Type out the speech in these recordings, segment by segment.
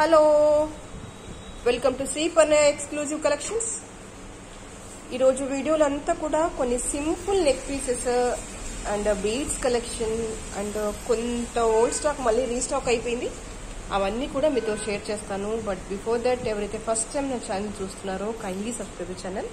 hello welcome to Sri Parna exclusive collections ఈరోజు వీడియోలో అంతా కూడా కొన్ని simple neck pieces and beads collection and కొంత ఓల్డ్ స్టాక్ మళ్ళీ రీస్టాక్ అయిపోయింది అవన్నీ కూడా మీతో షేర్ చేస్తాను బట్ బిఫోర్ దట్ ఎవరైతే ఫస్ట్ టైం నా ఛానల్ చూస్తున్నారో kindly subscribe channel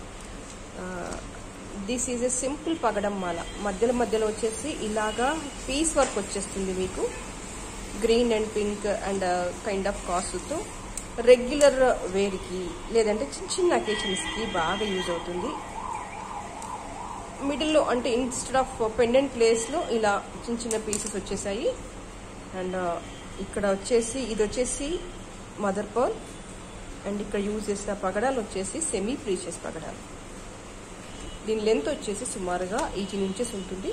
this is a simple పగడం మాల మధ్యలో మధ్యలో వచ్చేసి ఇలాగా పీస్ వర్క్ వచ్చేస్తుంది మీకు green and pink and kind of కాస్ట్తో రెగ్యులర్ వేర్కి లేదంటే చిన్న చిన్న అకేషన్స్కి బాగా యూజ్ అవుతుంది మిడిల్లో అంటే ఇన్స్టెడ్ ఆఫ్ పెండెంట్ ప్లేస్లో ఇలా చిన్న చిన్న పీసెస్ వచ్చేసాయి అండ్ ఇక్కడ వచ్చేసి ఇది వచ్చేసి మదర్ పర్ల్ అండ్ ఇక్కడ యూజ్ చేసిన పగడాలు వచ్చేసి సెమీ ప్రీషియస్ పగడాలు దీని లెంత్ వచ్చేసి సుమారుగా ఎయిటీన్ ఇంచెస్ ఉంటుంది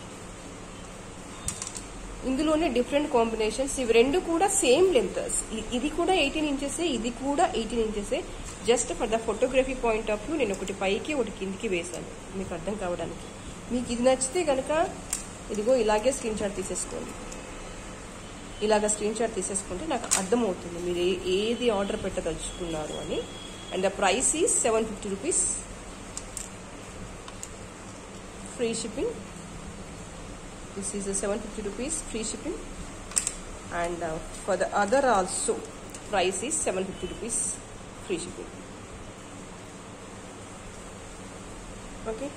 ఇందులోనే డిఫరెంట్ కాంబినేషన్స్ ఇవి రెండు కూడా సేమ్ లెంత్ ఇది కూడా ఎయిటీన్ ఇంచెస్ ఇది కూడా eighteen inches just for the photography point of view నేను ఒకటి పైకి ఒకటి కిందికి వేశాను మీకు అర్థం కావడానికి మీకు ఇది నచ్చితే కనుక ఇదిగో ఇలాగే స్క్రీన్ షాట్ తీసేసుకోండి ఇలాగ స్క్రీన్ షాట్ తీసేసుకుంటే నాకు అర్థమవుతుంది మీరు ఏది ఆర్డర్ పెట్టదలుచుకున్నారు అని and the price is seven fifty rupees free shipping this is a 750 rupees free shipping and uh, for the other also price is 750 rupees free shipping okay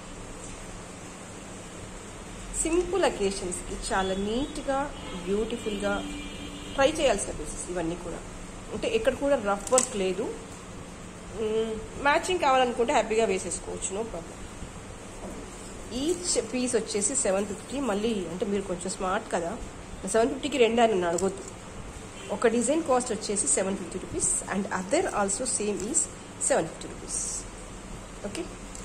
simple అకేషన్స్కి చాలా నీట్గా బ్యూటిఫుల్గా ట్రై చేయాల్సిన పీసెస్ ఇవన్నీ కూడా అంటే ఎక్కడ కూడా రఫ్ వర్క్ లేదు మ్యాచింగ్ కావాలనుకుంటే హ్యాపీగా వేసేసుకోవచ్చు నో ప్రాబ్లం ఈచ్ పీస్ వచ్చేసి సెవెన్ ఫిఫ్టీ మళ్ళీ అంటే మీరు కొంచెం స్మార్ట్ కదా సెవెన్ ఫిఫ్టీకి రెండు అని నన్ను అడగొద్దు ఒక డిజైన్ కాస్ట్ వచ్చేసి seven fifty rupees and other also same is seven fifty rupees okay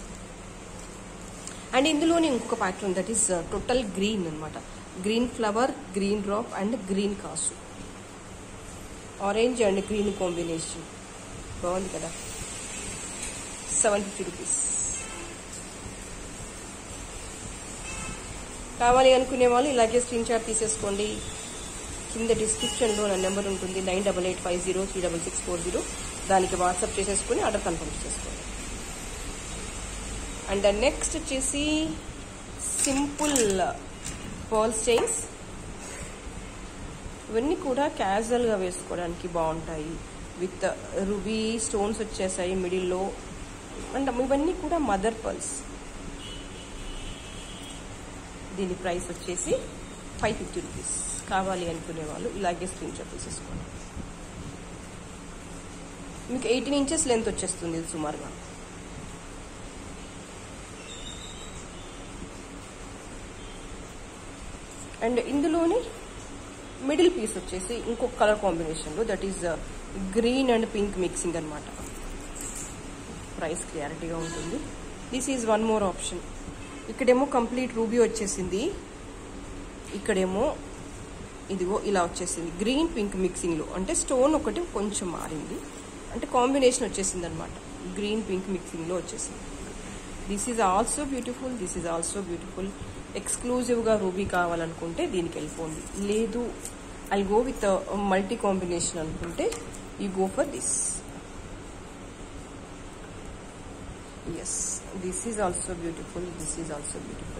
and ఇందులోనే ఇంకొక pattern that is total green అనమాట green flower green drop and green కాసు ఆరెంజ్ అండ్ గ్రీన్ కాంబినేషన్ బాగుంది కదా సెవెన్ ఫిఫ్టీ రూపీస్ కావాలి అనుకునే వాళ్ళు ఇలాగే స్క్రీన్ షాట్ తీసేసుకోండి కింద డిస్క్రిప్షన్లో నా నెంబర్ ఉంటుంది nine double eight five zero three double six four zero దానికి వాట్సాప్ చేసేసుకుని ఆర్డర్ కన్ఫర్మ్ చేసుకోండి అండ్ నెక్స్ట్ వచ్చేసి సింపుల్ పర్ల్స్ చైన్స్ ఇవన్నీ కూడా క్యాజువల్గా వేసుకోవడానికి బాగుంటాయి విత్ రుబీ స్టోన్స్ వచ్చేసాయి మిడిల్లో అండ్ ఇవన్నీ కూడా మదర్ పర్ల్స్ దీని ప్రైస్ వచ్చేసి ఫైవ్ ఫిఫ్టీ రూపీస్ కావాలి అనుకునే వాళ్ళు ఇలాగే స్క్రీన్ షాట్ తీసేసుకోండి మీకు ఎయిటీన్ ఇంచెస్ లెంత్ వచ్చేస్తుంది ఇది సుమారుగా అండ్ ఇందులోనే మిడిల్ పీస్ వచ్చేసి ఇంకొక కలర్ కాంబినేషన్లో that is green and pink mixing అనమాట ప్రైస్ క్లారిటీగా ఉంటుంది this is one more option ఇక్కడేమో కంప్లీట్ రూబీ వచ్చేసింది ఇక్కడేమో ఇదిగో ఇలా వచ్చేసింది గ్రీన్ పింక్ మిక్సింగ్లో అంటే స్టోన్ ఒకటి కొంచెం మారింది అంటే కాంబినేషన్ వచ్చేసింది అనమాట గ్రీన్ పింక్ మిక్సింగ్లో వచ్చేసింది this is also beautiful this is also beautiful ఎక్స్క్లూజివ్గా రూబీ కావాలనుకుంటే దీనికి వెళ్ళిపోండి లేదు I go with multi combination అనుకుంటే you go for this yes this is also beautiful this is also beautiful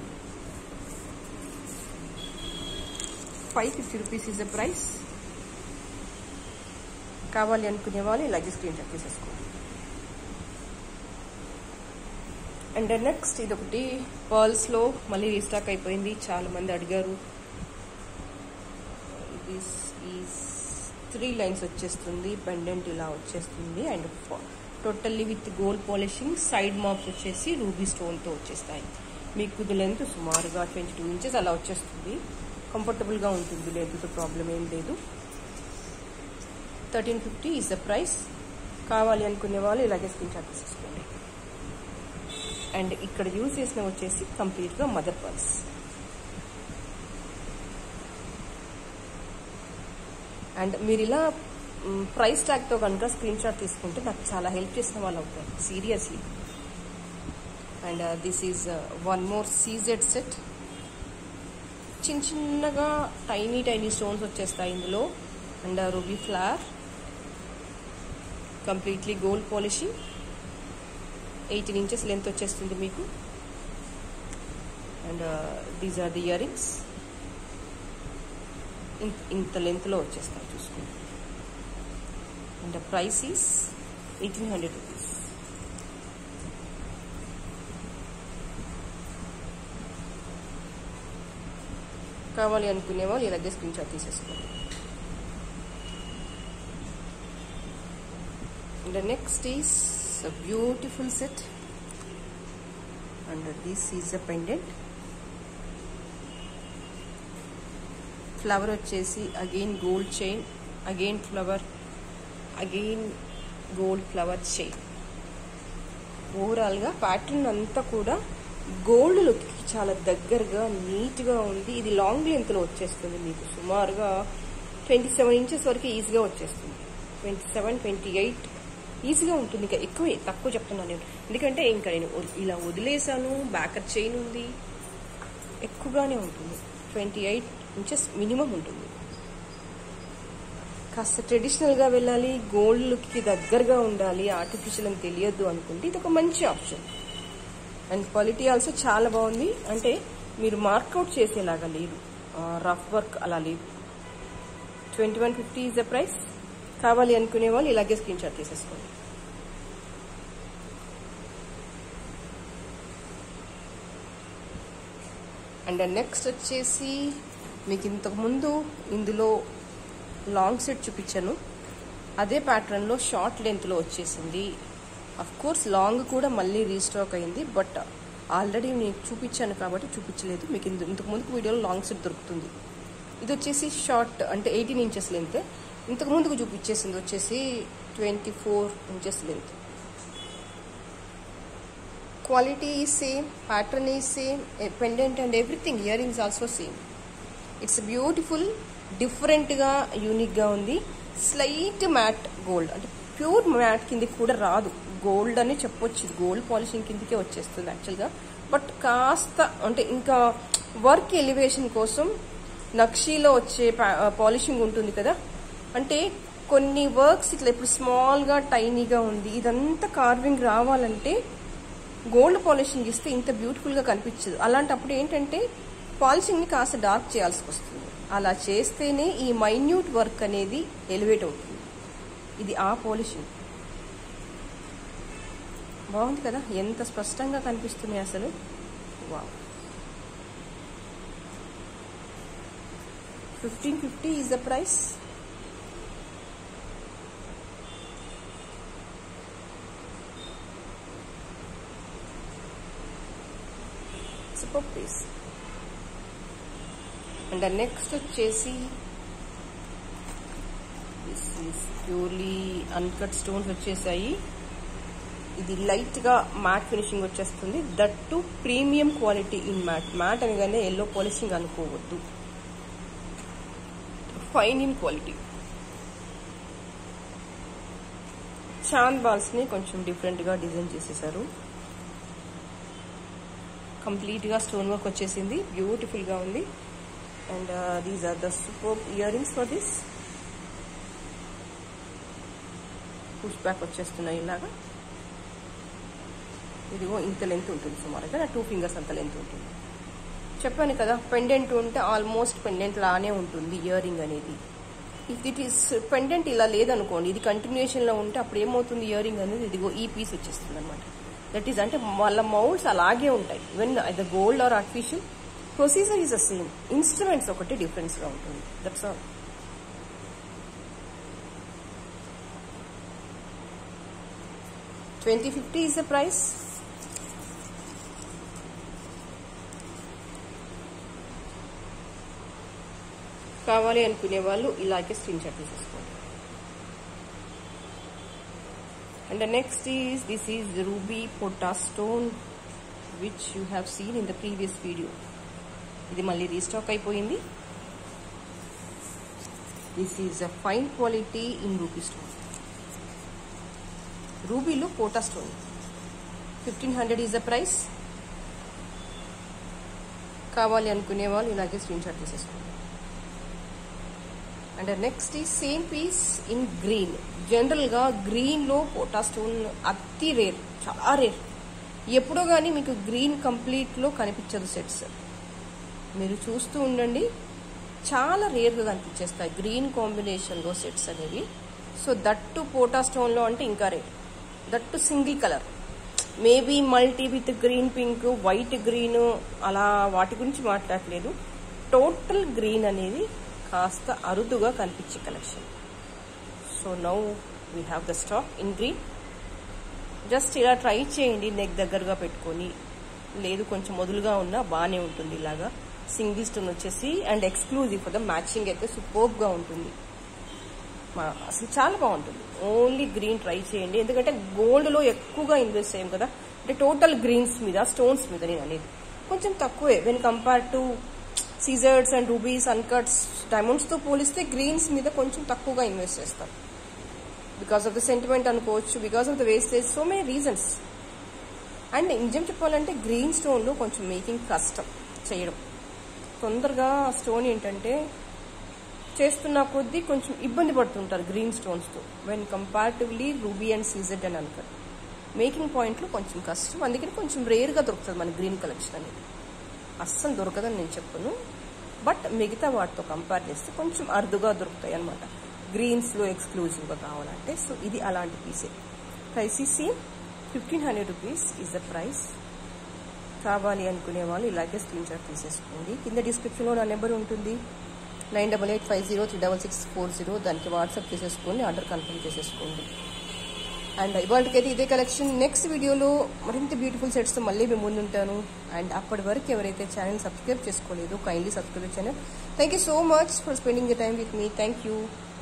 550 rupees is the price కావాలి అనుకునే వాళ్ళు ఇలాగే స్క్రీన్ షాట్ తీసేసుకోండి అండ్ నెక్స్ట్ ఇది ఒకటి పర్ల్స్లో మళ్ళీ రీస్టాక్ అయిపోయింది చాలా మంది అడిగారు దిస్ ఈస్ త్రీ లైన్స్ వచ్చేస్తుంది పెండెంట్ ఇలా వచ్చేస్తుంది and totally with gold polishing side maps వచ్చేసి రూబీ స్టోన్తో వచ్చేస్తాయి మీకు ఇది లెంత్ సుమారుగా ట్వంటీ టూ ఇంచెస్ అలా వచ్చేస్తుంది కంఫర్టబుల్గా ఉంటుంది లెంత్తో ప్రాబ్లం ఏం లేదు thirteen fifty is the price కావాలి అనుకునే వాళ్ళు ఇలాగే స్క్రీన్ షాట్ తీసేసుకోండి అండ్ ఇక్కడ యూజ్ చేసిన వచ్చేసి కంప్లీట్గా మదర్ పర్స్ అండ్ మీరు ఇలా ప్రైస్ ట్యాగ్తో కనుక స్క్రీన్ షాట్ తీసుకుంటే నాకు చాలా హెల్ప్ చేసిన వాళ్ళు అవుతారు seriously and this is one more CZ set చిన్న చిన్నగా టైనీ టైనీ స్టోన్స్ వచ్చేస్తాయి ఇందులో and ruby flower completely gold polishing eighteen inches length వచ్చేస్తుంది మీకు and these are the earrings ఇంత లెంత్లో వచ్చేస్తాయి చూసుకోండి and price is eighteen hundred rupees కావాలి అనుకునే వాళ్ళు ఇలాగే స్క్రీన్ షాట్ తీసేసుకోండి and next is beautiful set and this is a pendant flower వచ్చేసి again gold chain again flower again gold flower chain ఓవరాల్గా ప్యాటర్న్ అంతా కూడా గోల్డ్ లుక్కి చాలా దగ్గరగా నీట్గా ఉంది ఇది లాంగ్ లెంత్లో వచ్చేస్తుంది మీకు సుమారుగా ట్వంటీ సెవెన్ ఇంచెస్ వరకు ఈజీగా వచ్చేస్తుంది ట్వంటీ సెవెన్ ట్వంటీ ఎయిట్ ఈజీగా ఉంటుంది ఇంకా ఎక్కువే తక్కువ చెప్తున్నాను నేను ఎందుకంటే ఇంకా నేను ఇలా వదిలేసాను బ్యాకర్ చైన్ ఉంది ఎక్కువగానే ఉంటుంది ట్వంటీ ఎయిట్ ఇంచెస్ మినిమం ఉంటుంది కాస్త ట్రెడిషనల్గా వెళ్ళాలి గోల్డ్ లుక్కి దగ్గరగా ఉండాలి ఆర్టిఫిషియల్ అని తెలియదు అనుకుంటే ఇది ఒక మంచి ఆప్షన్ అండ్ క్వాలిటీ ఆల్సో చాలా బాగుంది అంటే మీరు మార్కౌట్ చేసేలాగా లేదు రఫ్ వర్క్ అలా లేదు twenty one fifty is the price కావాలి అనుకునే వాళ్ళు ఇలాగే స్క్రీన్ షాట్ తీసేసుకోండి అండ్ నెక్స్ట్ వచ్చేసి మీకు ఇంతకు ముందు ఇందులో లాంగ్ సెట్ చూపించాను అదే ప్యాటర్న్లో షార్ట్ లెంత్లో వచ్చేసింది అఫ్ కోర్స్ లాంగ్ కూడా మళ్ళీ రీస్టాక్ అయింది బట్ ఆల్రెడీ నేను చూపించాను కాబట్టి చూపించలేదు మీకు ఇంత ఇంతకు ముందుకు వీడియోలో లాంగ్ సెట్ దొరుకుతుంది ఇది వచ్చేసి షార్ట్ అంటే ఎయిటీన్ ఇంచెస్ లెంత్ ఇంతకు ముందుకు చూపించేసింది వచ్చేసి twenty four inches length quality ఈ సేమ్ ప్యాటర్న్ ఈ same pendant and everything earrings also same it's beautiful డిఫరెంట్గా యూనిక్గా ఉంది స్లైట్ మ్యాట్ గోల్డ్ అంటే ప్యూర్ మ్యాట్ కిందకి కూడా రాదు గోల్డ్ అని చెప్పొచ్చు గోల్డ్ పాలిషింగ్ కిందకే వచ్చేస్తుంది యాక్చువల్గా బట్ కాస్త అంటే ఇంకా వర్క్ ఎలివేషన్ కోసం నక్షీలో వచ్చే పాలిషింగ్ ఉంటుంది కదా అంటే కొన్ని వర్క్స్ ఇట్లా ఇప్పుడు స్మాల్గా టైనీగా ఉంది ఇదంతా కార్వింగ్ రావాలంటే గోల్డ్ పాలిషింగ్ ఇస్తే ఇంత బ్యూటిఫుల్గా కనిపించదు అలాంటప్పుడు ఏంటంటే పాలిషింగ్ని కాస్త డార్క్ చేయాల్సి వస్తుంది అలా చేస్తేనే ఈ మైన్యూట్ వర్క్ అనేది ఎలివేట్ అవుతుంది ఇది ఆ పాలిషింగ్ బాగుంది కదా ఎంత స్పష్టంగా కనిపిస్తున్నాయి అసలు wow fifteen fifty is the price super piece and next వచ్చేసి this is purely uncut stones వచ్చేసాయి ఇది లైట్ గా మ్యాట్ ఫినిషింగ్ వచ్చేస్తుంది that to premium quality in matte matte అనగానే ఎల్లో పాలిషింగ్ అనుకోవద్దు fine in quality chand balls ని కొంచెం different గా డిజైన్ చేసేసారు కంప్లీట్ గా స్టోన్ వర్క్ వచ్చేసింది బ్యూటిఫుల్ గా ఉంది and these are the super earrings for this push back వచ్చేస్తున్నాయి ఇలాగా ఇదిగో ఇంత లెంత్ ఉంటుంది సుమారుగా నా టూ ఫింగర్స్ అంత లెంత్ ఉంటుంది చెప్పాను కదా పెండెంట్ ఉంటే ఆల్మోస్ట్ పెండెంట్ లానే ఉంటుంది ఇయర్ రింగ్ అనేది ఇఫ్ ఇట్ ఈస్ పెండెంట్ ఇలా లేదనుకోండి ఇది కంటిన్యూషన్లో ఉంటే అప్పుడు ఏమవుతుంది ఇయర్ రింగ్ అనేది ఇదిగో ఈ పీస్ వచ్చేస్తుంది అనమాట దట్ ఈస్ అంటే వాళ్ళ మౌల్డ్స్ అలాగే ఉంటాయి even the gold or artificial procedure is the same instruments ఒకటి డిఫరెన్స్గా ఉంటుంది that's all twenty fifty is the price కావాలి అనుకునే వాళ్ళు ఇలాగే స్క్రీన్ షాట్ తీసేసుకోండి and next is this is ruby pota stone which you have seen in the previous video ఇది మళ్ళీ రీస్టాక్ అయిపోయింది this is a fine quality in ruby stone రూబీలో pota stone fifteen hundred is the price కావాలి అనుకునే వాళ్ళు ఇలాగే screen shot తీసేసుకోండి and next ఈ సేమ్ పీస్ ఇన్ గ్రీన్ జనరల్గా గ్రీన్లో పోటా స్టోన్ అతి రేర్ చాలా రేర్ ఎప్పుడో కానీ మీకు గ్రీన్ కంప్లీట్లో కనిపించదు సెట్స్ మీరు చూస్తూ ఉండండి చాలా రేర్గా కనిపించేస్తాయి గ్రీన్ కాంబినేషన్లో సెట్స్ అనేవి సో దట్టు పోటా స్టోన్లో అంటే ఇంకా rare that single colour maybe multi with green pink white green అలా వాటి గురించి మాట్లాడలేదు టోటల్ గ్రీన్ అనేది కాస్త అరుదుగా కనిపించే collection so now we have the stock in green just ఇలా ట్రై చేయండి నెక్ దగ్గరగా పెట్టుకొని లేదు కొంచెం మొదలుగా ఉన్నా బాగానే ఉంటుంది ఇలాగా సింగిల్ స్టోన్ వచ్చేసి and exclusive for the matching అయితే సూపర్గా ఉంటుంది మా- అసలు చాలా బాగుంటుంది ఓన్లీ గ్రీన్ ట్రై చేయండి ఎందుకంటే గోల్డ్లో ఎక్కువగా ఇన్వెస్ట్ చేయం కదా అంటే టోటల్ గ్రీన్స్ మీద స్టోన్స్ మీద నేను అనేది కొంచెం తక్కువే వెన్ కంపేర్ టు సీజర్స్ అండ్ రూబీస్ అన్కట్స్ డైమండ్స్తో పోలిస్తే గ్రీన్స్ మీద కొంచెం తక్కువగా ఇన్వెస్ట్ చేస్తాం బికాస్ ఆఫ్ ద సెంటిమెంట్ అనుకోవచ్చు because of the wastage so many reasons and నిజం చెప్పాలంటే గ్రీన్ స్టోన్లో కొంచెం మేకింగ్ కష్టం చేయడం తొందరగా స్టోన్ ఏంటంటే చేస్తున్న కొద్దీ కొంచెం ఇబ్బంది పడుతుంటారు గ్రీన్ స్టోన్స్తో when comparatively ruby and CZ అని అనుకోరు మేకింగ్ పాయింట్లో కొంచెం కష్టం అందుకని కొంచెం రేర్గా దొరుకుతుంది మన గ్రీన్ కలెక్షన్ అనేది అస్సలు దొరకదని నేను చెప్పను బట్ మిగతా వాటితో కంపేర్ చేస్తే కొంచెం అరుదుగా దొరుకుతాయి అనమాట గ్రీన్స్లో ఎక్స్క్లూజివ్గా కావాలంటే సో ఇది అలాంటి పీసే ప్రైస్ ఈ fifteen hundred rupees is the price కావాలి అనుకునే వాళ్ళు ఇలాగే స్క్రీన్ షాట్ తీసేసుకోండి కింద డిస్క్రిప్షన్లో నా నెంబర్ ఉంటుంది nine double eight five zero three double six four zero దానికి వాట్సాప్ చేసేసుకోండి ఆర్డర్ కన్ఫర్మ్ చేసేసుకోండి అండ్ ఇవాళకైతే ఇదే కలెక్షన్ నెక్స్ట్ వీడియోలో మరింత బ్యూటిఫుల్ సెట్స్తో మళ్ళీ మేము ముందుంటాను అండ్ అప్పటి వరకు ఎవరైతే ఛానల్ సబ్స్క్రైబ్ చేసుకోలేదో kindly subscribe channel thank you so much for spending the time with me thank you